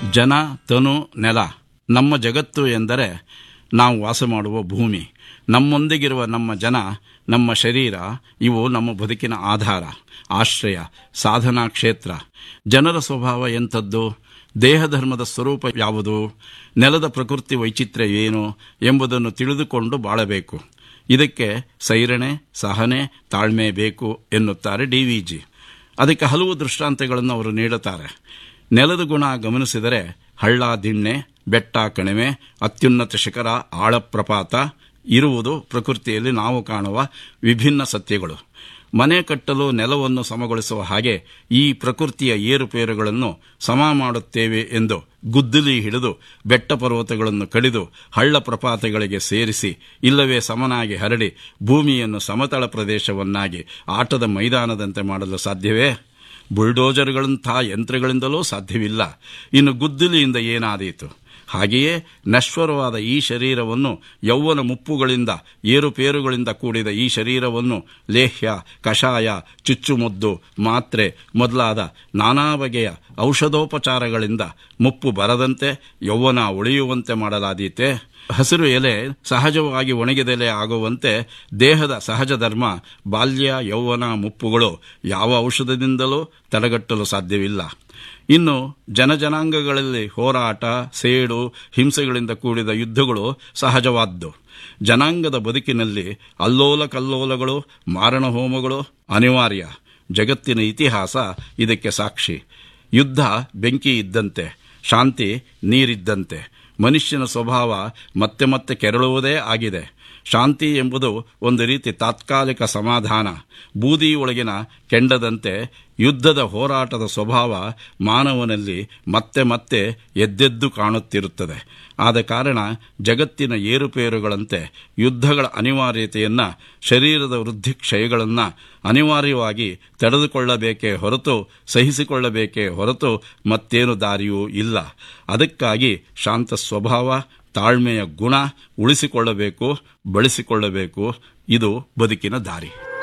ಜನ ತನು ನೆಲ ನಮ್ಮ ಜಗತ್ತು ಎಂದರೆ ನಾವು ವಾಸ ಮಾಡುವ ಭೂಮಿ ನಮ್ಮೊಂದಿಗಿರುವ ನಮ್ಮ ಜನ ನಮ್ಮ ಶರೀರ ಇವು ನಮ್ಮ ಬದುಕಿನ ಆಧಾರ ಆಶ್ರಯ ಸಾಧನಾ ಕ್ಷೇತ್ರ ಜನರ ಸ್ವಭಾವ ಎಂಥದ್ದು ದೇಹಧರ್ಮದ ಸ್ವರೂಪ ಯಾವುದು ನೆಲದ ಪ್ರಕೃತಿ ವೈಚಿತ್ರ್ಯ ಏನು ಎಂಬುದನ್ನು ತಿಳಿದುಕೊಂಡು ಬಾಳಬೇಕು ಇದಕ್ಕೆ ಸೈರಣೆ ಸಹನೆ ತಾಳ್ಮೆ ಬೇಕು ಎನ್ನುತ್ತಾರೆ ಡಿ ವಿ ಜಿ ಅದಕ್ಕೆ ಹಲವು ದೃಷ್ಟಾಂತಗಳನ್ನು ಅವರು ನೀಡುತ್ತಾರೆ ನೆಲದ ಗುಣ ಗಮನಿಸಿದರೆ ಹಳ್ಳ ದಿಣ್ಣೆ ಬೆಟ್ಟ ಕಣಿವೆ ಅತ್ಯುನ್ನತ ಶಿಖರ ಆಳಪ್ರಪಾತ ಇರುವುದು ಪ್ರಕೃತಿಯಲ್ಲಿ ನಾವು ಕಾಣುವ ವಿಭಿನ್ನ ಸತ್ಯಗಳು ಮನೆ ಕಟ್ಟಲು ನೆಲವನ್ನು ಸಮಗೊಳಿಸುವ ಹಾಗೆ ಈ ಪ್ರಕೃತಿಯ ಏರುಪೇರುಗಳನ್ನು ಸಮ ಮಾಡುತ್ತೇವೆ ಎಂದು ಗುದ್ದಲಿ ಹಿಡಿದು ಬೆಟ್ಟ ಪರ್ವತಗಳನ್ನು ಕಡಿದು ಹಳ್ಳ ಪ್ರಪಾತಗಳಿಗೆ ಸೇರಿಸಿ ಇಲ್ಲವೇ ಸಮನಾಗಿ ಹರಡಿ ಭೂಮಿಯನ್ನು ಸಮತಳ ಪ್ರದೇಶವನ್ನಾಗಿ ಆಟದ ಮೈದಾನದಂತೆ ಮಾಡಲು ಸಾಧ್ಯವೇ ಬುಲ್ಡೋಜರ್ಗಳಂಥ ಯಂತ್ರಗಳಿಂದಲೂ ಸಾಧ್ಯವಿಲ್ಲ ಇನ್ನು ಗುದ್ದಲಿಯಿಂದ ಏನಾದೀತು ಹಾಗೆಯೇ ನಶ್ವರವಾದ ಈ ಶರೀರವನ್ನು ಯೌವನ ಮುಪ್ಪುಗಳಿಂದ ಏರುಪೇರುಗಳಿಂದ ಕೂಡಿದ ಈ ಶರೀರವನ್ನು ಲೇಹ್ಯ ಕಷಾಯ ಚುಚ್ಚುಮದ್ದು ಮಾತ್ರೆ ಮೊದಲಾದ ನಾನಾ ಬಗೆಯ ಔಷಧೋಪಚಾರಗಳಿಂದ ಮುಪ್ಪು ಬರದಂತೆ ಯೌವನ ಉಳಿಯುವಂತೆ ಮಾಡಲಾದೀತೆ ಹಸಿರು ಎಲೆ ಸಹಜವಾಗಿ ಒಣಗಿದೆಲೆ ಆಗುವಂತೆ ದೇಹದ ಸಹಜ ಧರ್ಮ ಬಾಲ್ಯ ಯೌವನ ಮುಪ್ಪುಗಳು ಯಾವ ಔಷಧದಿಂದಲೂ ತಡೆಗಟ್ಟಲು ಸಾಧ್ಯವಿಲ್ಲ ಇನ್ನು ಜನಜನಾಂಗಗಳಲ್ಲಿ ಹೋರಾಟ ಸೇಡು ಹಿಂಸೆಗಳಿಂದ ಕೂಡಿದ ಯುದ್ಧಗಳು ಸಹಜವಾದ್ದು ಜನಾಂಗದ ಬದುಕಿನಲ್ಲಿ ಅಲ್ಲೋಲ ಕಲ್ಲೋಲಗಳು ಮಾರಣಹೋಮಗಳು ಅನಿವಾರ್ಯ ಜಗತ್ತಿನ ಇತಿಹಾಸ ಇದಕ್ಕೆ ಸಾಕ್ಷಿ ಯುದ್ಧ ಬೆಂಕಿ ಇದ್ದಂತೆ ಶಾಂತಿ ನೀರಿದ್ದಂತೆ ಮನುಷ್ಯನ ಸ್ವಭಾವ ಮತ್ತೆ ಮತ್ತೆ ಕೆರಳುವುದೇ ಆಗಿದೆ ಶಾಂತಿ ಎಂಬುದು ಒಂದು ರೀತಿ ತಾತ್ಕಾಲಿಕ ಸಮಾಧಾನ ಬೂದಿಯೊಳಗಿನ ಕೆಂಡದಂತೆ ಯುದ್ಧದ ಹೋರಾಟದ ಸ್ವಭಾವ ಮಾನವನಲ್ಲಿ ಮತ್ತೆ ಮತ್ತೆ ಎದ್ದೆದ್ದು ಕಾಣುತ್ತಿರುತ್ತದೆ ಆದ ಕಾರಣ ಜಗತ್ತಿನ ಏರುಪೇರುಗಳಂತೆ ಯುದ್ಧಗಳ ಅನಿವಾರ್ಯತೆಯನ್ನು ಶರೀರದ ವೃದ್ಧಿ ಕ್ಷಯಗಳನ್ನು ಅನಿವಾರ್ಯವಾಗಿ ತಡೆದುಕೊಳ್ಳಬೇಕೇ ಹೊರತು ಸಹಿಸಿಕೊಳ್ಳಬೇಕೇ ಹೊರತು ಮತ್ತೇನು ದಾರಿಯೂ ಇಲ್ಲ ಅದಕ್ಕಾಗಿ ಶಾಂತ ಸ್ವಭಾವ ತಾಳ್ಮೆಯ ಗುಣ ಉಳಿಸಿಕೊಳ್ಳಬೇಕು ಬಳಸಿಕೊಳ್ಳಬೇಕು ಇದು ಬದುಕಿನ ದಾರಿ